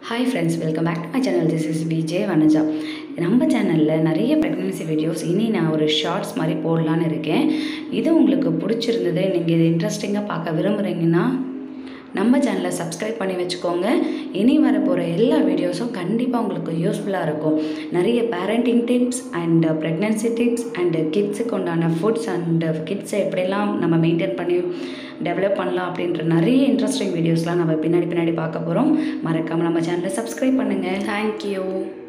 hi friends welcome back to my channel this is VJ Vanaja நம்ம சேனலில் நிறைய pregnancy videos இனி நான் ஒரு ஷார்ட்ஸ் மாதிரி போடலான்னு இருக்கேன் இது உங்களுக்கு பிடிச்சிருந்தது நீங்கள் இது இன்ட்ரெஸ்டிங்காக பார்க்க விரும்புகிறீங்கன்னா நம்ம சேனலை சப்ஸ்கிரைப் பண்ணி வச்சுக்கோங்க இனி வர போகிற எல்லா வீடியோஸும் கண்டிப்பாக உங்களுக்கு யூஸ்ஃபுல்லாக இருக்கும் நிறைய parenting tips and pregnancy tips and கிட்ஸுக்கு உண்டான ஃபுட்ஸ் அண்டு கிட்ஸை எப்படிலாம் நம்ம மெயின்டைன் பண்ணி டெவலப் பண்ணலாம் அப்படின்ற நிறைய இன்ட்ரெஸ்டிங் வீடியோஸ்லாம் நம்ம பின்னாடி பின்னாடி பார்க்க போகிறோம் மறக்காமல் நம்ம சேனலை சப்ஸ்கிரைப் பண்ணுங்கள் தேங்க்யூ